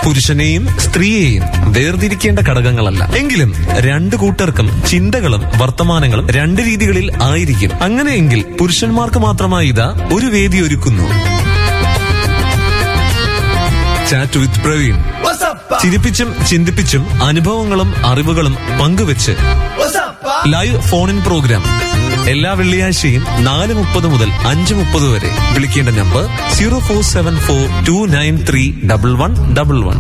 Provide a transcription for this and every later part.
പുരുഷനെയും സ്ത്രീയെയും വേർതിരിക്കേണ്ട ഘടകങ്ങളല്ല എങ്കിലും രണ്ടു കൂട്ടർക്കും ചിന്തകളും വർത്തമാനങ്ങളും രണ്ട് രീതികളിൽ ആയിരിക്കും അങ്ങനെയെങ്കിൽ പുരുഷന്മാർക്ക് മാത്രമായി ഇതാ ഒരു വേദി ഒരുക്കുന്നു ചാറ്റ് വിത്ത് പ്രവീൺ ചിരിപ്പിച്ചും ചിന്തിപ്പിച്ചും അനുഭവങ്ങളും അറിവുകളും പങ്കുവെച്ച് ലൈവ് ഫോൺ ഇൻ പ്രോഗ്രാം എല്ലാ വെള്ളിയാഴ്ചയും നാല് മുപ്പത് മുതൽ അഞ്ച് മുപ്പത് വരെ വിളിക്കേണ്ട number zero four seven four two nine three double one double one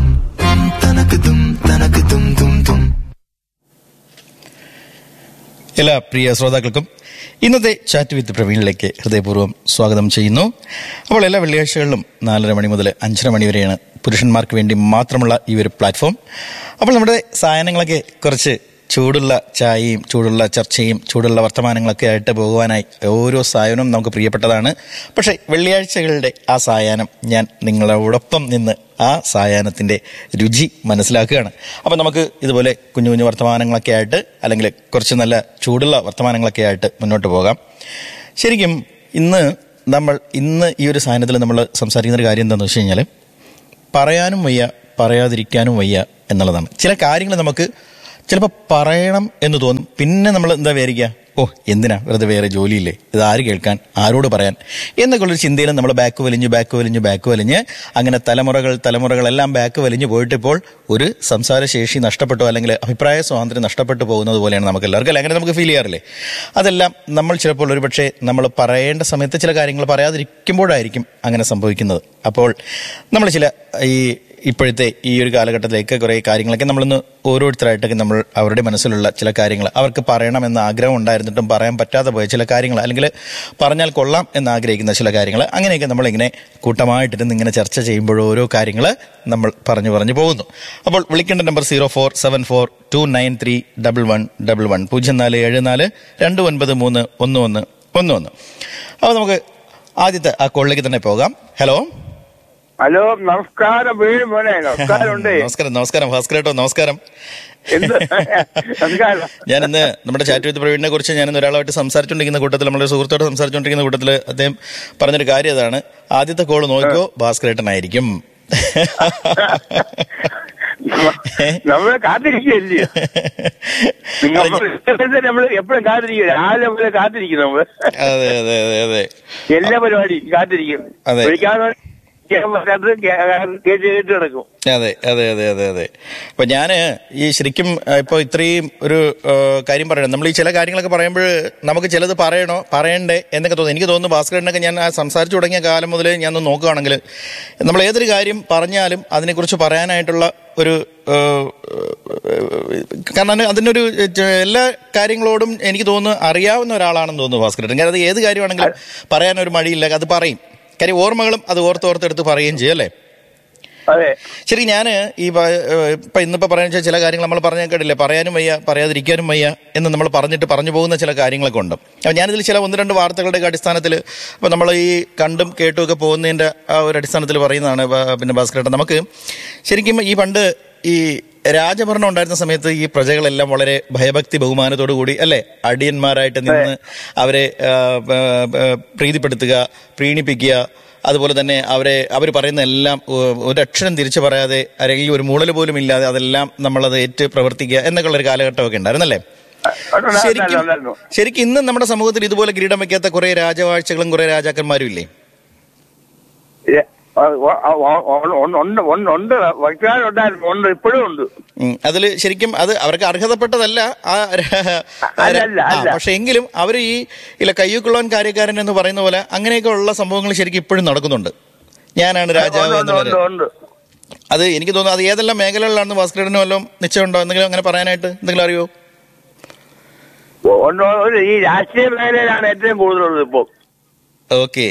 എല്ലാ പ്രിയ ശ്രോതാക്കൾക്കും ഇന്നത്തെ ചാറ്റ് വിത്ത് പ്രവീണിലേക്ക് ഹൃദയപൂർവ്വം സ്വാഗതം ചെയ്യുന്നു അപ്പോൾ എല്ലാ വെള്ളിയാഴ്ചകളിലും നാലര മണി മുതൽ അഞ്ചര മണി വരെയാണ് പുരുഷന്മാർക്ക് വേണ്ടി മാത്രമുള്ള ഈ ഒരു പ്ലാറ്റ്ഫോം അപ്പോൾ നമ്മുടെ സായനങ്ങളൊക്കെ കുറച്ച് ചൂടുള്ള ചായയും ചൂടുള്ള ചർച്ചയും ചൂടുള്ള വർത്തമാനങ്ങളൊക്കെ ആയിട്ട് പോകുവാനായി ഓരോ സായനവും നമുക്ക് പ്രിയപ്പെട്ടതാണ് പക്ഷേ വെള്ളിയാഴ്ചകളുടെ ആ സായാഹ്നം ഞാൻ നിങ്ങളോടൊപ്പം നിന്ന് ആ സായാഹ്നത്തിൻ്റെ രുചി മനസ്സിലാക്കുകയാണ് അപ്പം നമുക്ക് ഇതുപോലെ കുഞ്ഞു കുഞ്ഞു വർത്തമാനങ്ങളൊക്കെ ആയിട്ട് അല്ലെങ്കിൽ കുറച്ച് നല്ല ചൂടുള്ള വർത്തമാനങ്ങളൊക്കെ ആയിട്ട് മുന്നോട്ട് പോകാം ശരിക്കും ഇന്ന് നമ്മൾ ഇന്ന് ഈ ഒരു സാധനത്തിൽ നമ്മൾ സംസാരിക്കുന്ന ഒരു കാര്യം എന്താണെന്ന് വെച്ച് കഴിഞ്ഞാൽ പറയാനും വയ്യ പറയാതിരിക്കാനും വയ്യ എന്നുള്ളതാണ് ചില കാര്യങ്ങൾ നമുക്ക് ചിലപ്പോൾ പറയണം എന്ന് തോന്നും പിന്നെ നമ്മൾ എന്താ വിചാരിക്കുക ഓ എന്തിനാ വെറുതെ വേറെ ജോലിയില്ലേ ഇത് ആര് കേൾക്കാൻ ആരോട് പറയാൻ എന്നൊക്കെ ഉള്ളൊരു ചിന്തയിൽ നമ്മൾ ബാക്ക് വലിഞ്ഞ് ബാക്ക് വലിഞ്ഞ് ബാക്ക് വലിഞ്ഞ് അങ്ങനെ തലമുറകൾ തലമുറകളെല്ലാം ബാക്ക് വലിഞ്ഞ് പോയിട്ട് ഇപ്പോൾ ഒരു സംസാരശേഷി നഷ്ടപ്പെട്ടു അല്ലെങ്കിൽ അഭിപ്രായ സ്വാതന്ത്ര്യം നഷ്ടപ്പെട്ടു പോകുന്നത് പോലെയാണ് നമുക്ക് എല്ലാവർക്കും അല്ലേ അങ്ങനെ നമുക്ക് ഫീൽ ചെയ്യാറില്ലേ അതെല്ലാം നമ്മൾ ചിലപ്പോൾ ഒരു പക്ഷേ നമ്മൾ പറയേണ്ട സമയത്ത് ചില കാര്യങ്ങൾ പറയാതിരിക്കുമ്പോഴായിരിക്കും അങ്ങനെ സംഭവിക്കുന്നത് അപ്പോൾ നമ്മൾ ചില ഈ ഇപ്പോഴത്തെ ഈ ഒരു കാലഘട്ടത്തിലേക്ക് കുറേ കാര്യങ്ങളൊക്കെ നമ്മളിന്ന് ഓരോരുത്തരായിട്ടൊക്കെ നമ്മൾ അവരുടെ മനസ്സിലുള്ള ചില കാര്യങ്ങൾ അവർക്ക് പറയണമെന്ന് ആഗ്രഹം ഉണ്ടായിരുന്നിട്ടും പറയാൻ പറ്റാതെ പോയ ചില കാര്യങ്ങൾ അല്ലെങ്കിൽ പറഞ്ഞാൽ കൊള്ളാം എന്ന് ആഗ്രഹിക്കുന്ന ചില കാര്യങ്ങൾ അങ്ങനെയൊക്കെ നമ്മളിങ്ങനെ കൂട്ടമായിട്ടിരുന്ന് ഇങ്ങനെ ചർച്ച ചെയ്യുമ്പോൾ ഓരോ കാര്യങ്ങൾ നമ്മൾ പറഞ്ഞു പറഞ്ഞു പോകുന്നു അപ്പോൾ വിളിക്കേണ്ട number zero four seven four two nine three double one double one പൂജ്യം നാല് ഏഴ് നാല് രണ്ട് ഒൻപത് മൂന്ന് ഒന്ന് ഒന്ന് ഒന്ന് ഒന്ന് അപ്പോൾ നമുക്ക് ആദ്യത്തെ ആ കോളിലേക്ക് തന്നെ പോകാം ഹലോ ഹലോ നമസ്കാരം വീട് മോനെ നമസ്കാരം ഉണ്ട് നമസ്കാരം നമസ്കാരം ഭാസ്കർ കേട്ടോ നമസ്കാരം എന്ത് നമസ്കാരം ഞാൻ ഇന്ന് നമ്മുടെ ചാറ്റ് വിത്ത് പ്രവീണിനെ കുറിച്ച് ഞാൻ ഇന്ന് ഒരാളായിട്ട് സംസാരിച്ചുകൊണ്ടിരിക്കുന്ന കൂട്ടത്തിൽ നമ്മുടെ സുഹൃത്തോട് സംസാരിച്ചുകൊണ്ടിരിക്കുന്ന കൂട്ടത്തിൽ അദ്ദേഹം പറഞ്ഞൊരു കാര്യം അതാണ് ആദ്യത്തെ കോള് നോക്കിയോ ഭാസ്കരേട്ടനായിരിക്കും നമ്മളെ കാത്തിരിക്കുകയല്ലേ നിങ്ങൾ നമ്മൾ എപ്പോഴും കാത്തിരിക്കും രാവിലെ മുതൽ കാത്തിരിക്കും നമ്മള് അതെ അതെ അതെ അതെ എല്ലാ പരിപാടിയും കാത്തിരിക്കും അതെ. വിളിക്കാതെ കേൾക്കാൻ പറ്റാത്തത് കേ- കേട്ട് കേട്ട് കിടക്കും അതെ അതെ അതെ അതെ അതെ അപ്പൊ ഞാന് ഈ ശരിക്കും ആ, ഇപ്പൊ ഇത്രയും ഒരു ആ, കാര്യം പറയണം നമ്മൾ ഈ ചില കാര്യങ്ങളൊക്കെ പറയുമ്പോൾ നമുക്ക് ചിലത് പറയണോ പറയണ്ടേ എന്നൊക്കെ തോന്നുന്നു എനിക്ക് തോന്നുന്നു ഭാസ്കരനൊക്കെ ഞാൻ ആ സംസാരിച്ചു തുടങ്ങിയ കാലം മുതൽ ഞാൻ ഒന്ന് നോക്കുകയാണെങ്കിൽ നമ്മൾ ഏതൊരു കാര്യം പറഞ്ഞാലും അതിനെക്കുറിച്ച് പറയാനായിട്ടുള്ള ഒരു ആ, കാരണം അത് അതിനൊരു ച- എല്ലാ കാര്യങ്ങളോടും എനിക്ക് തോന്നുന്നു അറിയാവുന്ന ഒരാളാണെന്ന് തോന്നുന്നു ഭാസ്കരൻ കാരണം അത് ഏത് കാര്യമാണെങ്കിലും പറയാനൊരു മടിയില്ല അത് പറയും കാര്യം ഓർമ്മകളും അത് ഓർത്തോർത്തെടുത്ത് പറയുകയും ചെയ്യും അല്ലേ അതെ ശരി ഞാൻ ഈ പ- ഏഹ് ഇപ്പൊ ഇന്നിപ്പോ പറയുന്ന ചില കാര്യങ്ങൾ നമ്മൾ പറഞ്ഞ കേട്ടില്ലേ പറയാനും വയ്യ പറയാതിരിക്കാനും വയ്യ എന്ന് നമ്മൾ പറഞ്ഞിട്ട് പറഞ്ഞു പോകുന്ന ചില കാര്യങ്ങളൊക്കെ ഉണ്ട് അപ്പൊ ഞാനിതിൽ ചില ഒന്ന് രണ്ട് വാർത്തകളുടെ അടിസ്ഥാനത്തിൽ അപ്പൊ നമ്മൾ ഈ കണ്ടും കേട്ടും ഒക്കെ പോകുന്നതിന്റെ ആ ഒരു അടിസ്ഥാനത്തിൽ പറയുന്നതാണ് ബ- പിന്നെ ഭാസ്കരേട്ടൻ നമുക്ക് ശരിക്കും ഈ പണ്ട് ഈ രാജഭരണം ഉണ്ടായിരുന്ന സമയത്ത് ഈ പ്രജകളെല്ലാം വളരെ ഭയഭക്തി ബഹുമാനത്തോടു കൂടി അല്ലെ അടിയന്മാരായിട്ട് നിന്ന് അവരെ ആ, ആ, ആ, പ്രീതിപ്പെടുത്തുക പ്രീണിപ്പിക്കുക അതുപോലെ തന്നെ അവരെ അവർ പറയുന്ന എല്ലാം ഒ- ഒരക്ഷരം തിരിച്ചു പറയാതെ അല്ലെങ്കിൽ ഒരു മൂളൽ പോലും ഇല്ലാതെ അതെല്ലാം നമ്മളത് ഏറ്റ് പ്രവർത്തിക്കുക എന്നൊക്കെ ഉള്ള ഒരു കാലഘട്ടമൊക്കെ ഉണ്ടായിരുന്നല്ലേ ശരിക്കും ഉണ്ടായിരുന്നു ശരിക്കും ഇന്ന് നമ്മുടെ സമൂഹത്തിൽ ഇതുപോലെ കിരീടം വെക്കാത്ത കുറെ രാജവാഴ്ചകളും കുറെ രാജാക്കന്മാരും ഇല്ലേ ഏ, ആ, ഓ, ആ, ഓ, ഓ, ഉണ്ട് ഉണ്ട് ഉണ്ട് ഉണ്ട് വക്താരുണ്ടായിരുന്നു ഉണ്ട് ഇപ്പോഴും ഉണ്ട് ഉം, അതില് ശരിക്കും അത് അവർക്ക് അർഹതപ്പെട്ടതല്ല ആ അല്ല, അല്ല, അല്ല. പക്ഷെ എങ്കിലും അവർ ഈ ഇല്ല കയ്യൂക്കുള്ളവൻ കാര്യക്കാരൻ എന്ന് പറയുന്ന പോലെ അങ്ങനെയൊക്കെ ഉള്ള സംഭവങ്ങൾ ശരിക്കും ഇപ്പോഴും നടക്കുന്നുണ്ട് ഞാനാണ് രാജാവ് ഉണ്ട്, ഉണ്ട്, എന്നുള്ളത് ഉണ്ട് ഉണ്ട് അത് എനിക്ക് തോന്നുന്നു അത് ഏതെല്ലാം മേഖലകളിലാണെന്ന് ഭാസ്കരനും വല്ലതും നിശ്ചയമുണ്ടോ എന്തെങ്കിലും അങ്ങനെ പറയാനായിട്ട് എന്തെങ്കിലും അറിയോ ഉണ്ട്, ഉണ്ട്. ഈ രാഷ്ട്രീയ മേഖലയിലാണ് ഏറ്റവും കൂടുതലുള്ളത് ഇപ്പൊ ഓക്കെ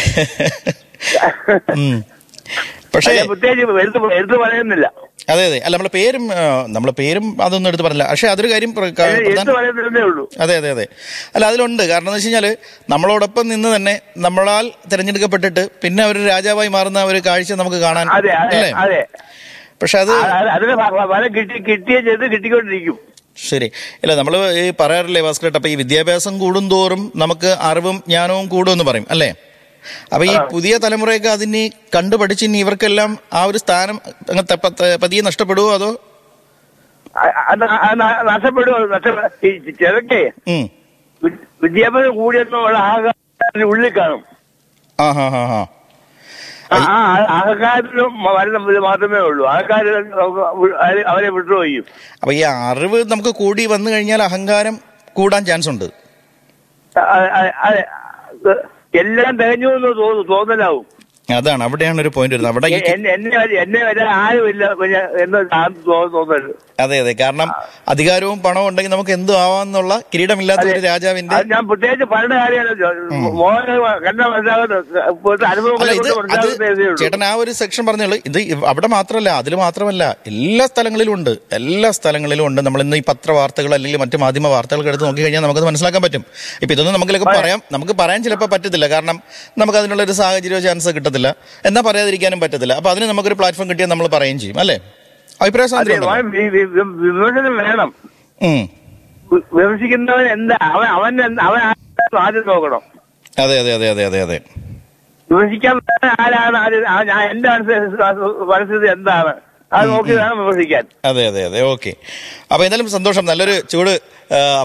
പക്ഷേ അല്ല, പ്രത്യേകിച്ച് എടുത്ത് എടുത്ത് പറയുന്നില്ല അതെ അതെ അല്ല നമ്മളെ പേരും ആ, നമ്മളെ പേരും അതൊന്നും എടുത്ത് പറഞ്ഞില്ല പക്ഷെ അതൊരു കാര്യം പ്ര- ക- എടുത്ത് പ്രധാന പറയുന്നതേ ഉള്ളൂ അതെ അതെ അതെ അല്ല അതിലുണ്ട് കാരണം എന്ന് വെച്ച് കഴിഞ്ഞാല് നമ്മളോടൊപ്പം നിന്ന് തന്നെ നമ്മളാൽ തിരഞ്ഞെടുക്കപ്പെട്ടിട്ട് പിന്നെ ഒരു രാജാവായി മാറുന്ന ഒരു കാഴ്ച നമുക്ക് കാണാൻ അതെ അതെ അല്ലേ അതെ പക്ഷെ അത് ആ, ആ, അതിന് ഫ- ഫ- ഫലം കിട്ടി കിട്ടിയ ചെയ്ത് കിട്ടിക്കൊണ്ടിരിക്കും ശരി ഇല്ല നമ്മൾ ഈ പറയാറില്ലേ ഭാസ്കരട്ട് അപ്പൊ ഈ വിദ്യാഭ്യാസം കൂടുന്തോറും നമുക്ക് അറിവും ജ്ഞാനവും കൂടുമെന്ന് പറയും അല്ലേ അപ്പൊ ഈ പുതിയ തലമുറയൊക്കെ അതിനെ കണ്ടു പഠിച്ച് ഇനി ഇവർക്കെല്ലാം ആ ഒരു സ്ഥാനം അങ്ങ് ത- പ- പതിയെ നഷ്ടപ്പെടുവോ അതോ അ- അത് അത് ന- നഷ്ടപ്പെടുമോ നഷ്ടപ്പെ ഈ ചിലക്കെ ഉം. വി- വിദ്യാഭ്യാസം കൂടിയെന്നുള്ള ആഹാരം ഉള്ളിൽ കാണും ആ ഹാ ഹാ ഹാ ആ ആ- അഹങ്കാരത്തിലും വരുന്ന ഇത് മാത്രമേ ഉള്ളൂ അഹങ്കാരം നമുക്ക് വി- അവരെ- അവരെ വിട്ടുപോയി അപ്പൊ ഈ അറിവ് നമുക്ക് കൂടി വന്നു കഴിഞ്ഞാൽ അഹങ്കാരം കൂടാൻ ചാൻസ് ഉണ്ട് എല്ലാം തികഞ്ഞു എന്ന് തോന്നു തോന്നലാവും അതാണ് അവിടെയാണ് ഒരു പോയിന്റ് വരുന്നത് അവിടെ ഈ എ- എന്നെ എന്നെ വരെ- എന്നെ വരെ ആരുമില്ല പിന്നെ എന്ന് ഞാൻ തോ- തോന്നരുത് അതെ അതെ കാരണം അധികാരവും പണവും ഉണ്ടെങ്കിൽ നമുക്ക് എന്തും ആവാന്നുള്ള കിരീടമില്ലാത്ത ഒരു രാജാവിന്റെ അത് ഞാൻ പ്രത്യേകിച്ച് പറഞ്ഞ കാര്യമല്ല മോഹന കണ്ട മനസ്സിലാകുന്നത് ഇപ്പോഴത്തെ അല്ല അനുഭവങ്ങളെ ഇത് കൊണ്ട് അത് മനസ്സിലാകുന്നതേ ഉള്ളൂ ചേട്ടൻ ആ ഒരു സെക്ഷൻ പറഞ്ഞോളൂ ഇത് ഇവ- അവിടെ മാത്രമല്ല അതിൽ മാത്രമല്ല എല്ലാ സ്ഥലങ്ങളിലും ഉണ്ട് എല്ലാ സ്ഥലങ്ങളിലും ഉണ്ട് നമ്മൾ ഇന്ന് ഈ പത്രവാർത്തകൾ അല്ലെങ്കിൽ മറ്റു മാധ്യമ വാർത്തകളൊക്കെ എടുത്ത് നോക്കിക്കഴിഞ്ഞാൽ നമുക്കത് മനസ്സിലാക്കാൻ പറ്റും ഇപ്പൊ ഇതൊന്നും നമുക്കിലൊക്കെ പറയാം നമുക്ക് പറയാൻ ചിലപ്പോൾ പറ്റത്തില്ല കാരണം നമുക്ക് അതിനുള്ള ഒരു സാഹചര്യമോ ചാൻസ് കിട്ടത്തില്ല എന്നാ പറയാതിരിക്കാനും പറ്റത്തില്ല അപ്പൊ അതിന് നമുക്കൊരു പ്ലാറ്റ്ഫോം കിട്ടിയാൽ നമ്മൾ പറയുകയും ചെയ്യും അല്ലേ അഭിപ്രായ അതെ സ്വാതന്ത്ര്യം ഉണ്ടല്ലോ. വി- വി- വി- വിമർശനം വേണം ഉം. വി- വിമർശിക്കുന്നവൻ എന്താ അവൻ അവൻ എന്ത്- അവൻ ആരാണെന്ന് ആദ്യം നോക്കണം അതെ അതെ അതെ അതെ അതെ അതെ വിമർശിക്കാൻ വരുന്ന ആരാണ് ആദ്യം ആ- ഞാൻ എന്റെ മനസ്സിൽ പരിസ്ഥിതി എന്താണ് അത് നോക്കി വേണം വിമർശിക്കാൻ അതെ അതെ അതെ ഓക്കെ അപ്പൊ എന്തായാലും സന്തോഷം നല്ലൊരു ചൂട് ആ,